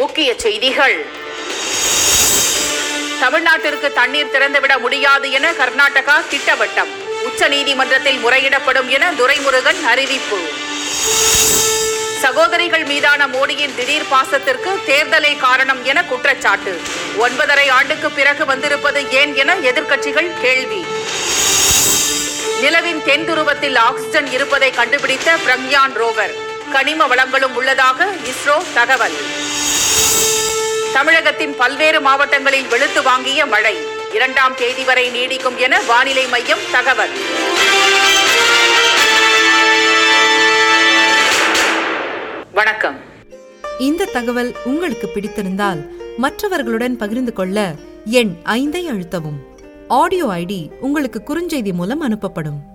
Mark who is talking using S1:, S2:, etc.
S1: முக்கிய செய்திகள் தமிழ்நாட்டிற்கு தண்ணீர் திறந்துவிட முடியாது என கர்நாடகா திட்டவட்டம் உச்சநீதிமன்றத்தில் முறையிடப்படும் என துரைமுருகன் அறிவிப்பு சகோதரிகள் மீதான மோடியின் திடீர் பாசத்திற்கு தேர்தலே காரணம் என குற்றச்சாட்டு ஒன்பதரை ஆண்டுக்கு பிறகு வந்திருப்பது ஏன் என எதிர்க்கட்சிகள் கேள்வி நிலவின் தென் துருவத்தில் ஆக்சிஜன் இருப்பதை கண்டுபிடித்த பிரக்யான் ரோவர் கனிம வளங்களும் உள்ளதாக இஸ்ரோ தகவல் தமிழகத்தின் பல்வேறு மாவட்டங்களில் வெளுத்து வாங்கிய மழை இரண்டாம் தேதி வரை நீடிக்கும் என வானிலை மையம் தகவல் வணக்கம்
S2: இந்த தகவல் உங்களுக்கு பிடித்திருந்தால் மற்றவர்களுடன் பகிர்ந்து கொள்ள எண் ஐந்தை அழுத்தவும் ஆடியோ ஐடி உங்களுக்கு குறுஞ்செய்தி மூலம் அனுப்பப்படும்